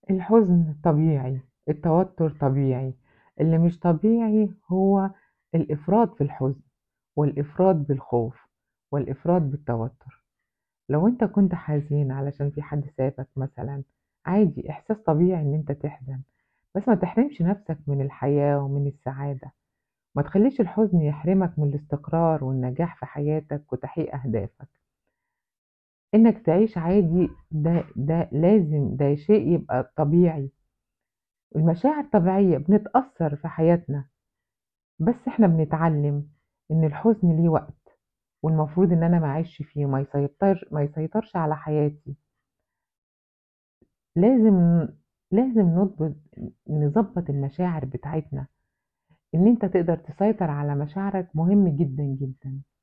الحزن طبيعي، التوتر طبيعي، اللي مش طبيعي هو الإفراط في الحزن، والإفراط بالخوف، والإفراط بالتوتر، لو أنت كنت حزين علشان في حد سابك مثلًا، عادي إحساس طبيعي إن أنت تحزن، بس ما تحرمش نفسك من الحياة ومن السعادة، ما تخلّيش الحزن يحرمك من الاستقرار والنجاح في حياتك وتحقيق أهدافك. إنك تعيش عادي ده ده لازم ده شيء يبقى طبيعي، المشاعر طبيعية بنتأثّر في حياتنا، بس إحنا بنتعلّم إن الحزن ليه وقت، والمفروض إن أنا ما أعيشش فيه وما يسيطر ما يسيطرش على حياتي. لازم لازم نضبط نضبّط المشاعر بتاعتنا، إن أنت تقدر تسيطر على مشاعرك مهم جدًا، جدًا.